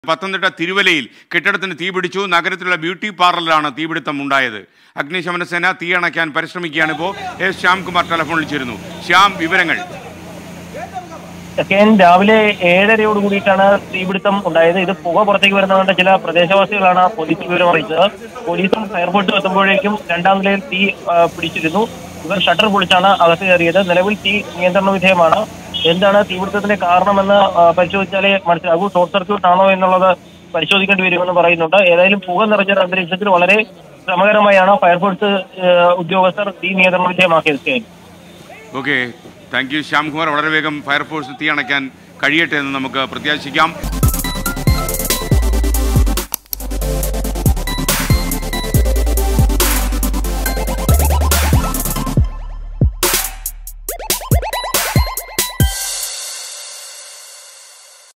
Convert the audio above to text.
പത്തനംതിട്ട തിരുവല്ലയിൽ കെട്ടിടത്തിന് തീപിടിച്ചു നഗരത്തിലുള്ള ബ്യൂട്ടി പാർലറിലാണ് തീപിടുത്തം ഉണ്ടായത് അഗ്നിശമന സേന തീ അണയ്ക്കാൻ പരിശ്രമിക്കുകയാണ് ഇപ്പോൾ എസ് ശ്യാംകുമാർ ടെലഫോണിൽ ചേരുന്നു ശ്യാം വിവരങ്ങൾ സെക്കൻഡ് രാവിലെ ഏഴരയോട് കൂടിയിട്ടാണ് തീപിടുത്തം ഉണ്ടായത് ഇത് പുക പുറത്തേക്ക് വരുന്നതുകൊണ്ട് ചില പ്രദേശവാസികളാണ് പോലീസ് വിവരം അറിയിച്ചത് പോലീസും ഫയർഫോഴ്സും എത്തുമ്പോഴേക്കും രണ്ടാം നിലയിൽ തീ ആ, പിടിച്ചിരുന്നു ഇവർ ഷട്ടർ പൊളിച്ചാണ് അകത്ത് കയറിയത് നിലവിൽ തീ നിയന്ത്രണ വിധേയമാണ് എന്താണ് തീപിടുത്തത്തിന്റെ കാരണമെന്ന് ആ, പരിശോധിച്ചാലേ മനസ്സിലാകൂ ഷോർട്ട് സർക്യൂട്ട് ആണോ എന്നുള്ളത് പരിശോധിക്കേണ്ടി വരുമെന്ന് പറയുന്നുണ്ട് ഏതായാലും പുക നിറഞ്ഞ ഒരു അന്തരീക്ഷത്തിൽ വളരെ ശ്രമകരമായാണ് ഫയർഫോഴ്സ് ആ, ഉദ്യോഗസ്ഥർ തീ നിയന്ത്രണ വിധേയമാക്കിയത് second okay thank you Shyamkumar വളരെ വേഗം ഫയർഫോഴ്സ് തീ അണയ്ക്കാൻ കഴിയട്ടെ എന്ന് നമുക്ക് പ്രത്യാശിക്കാം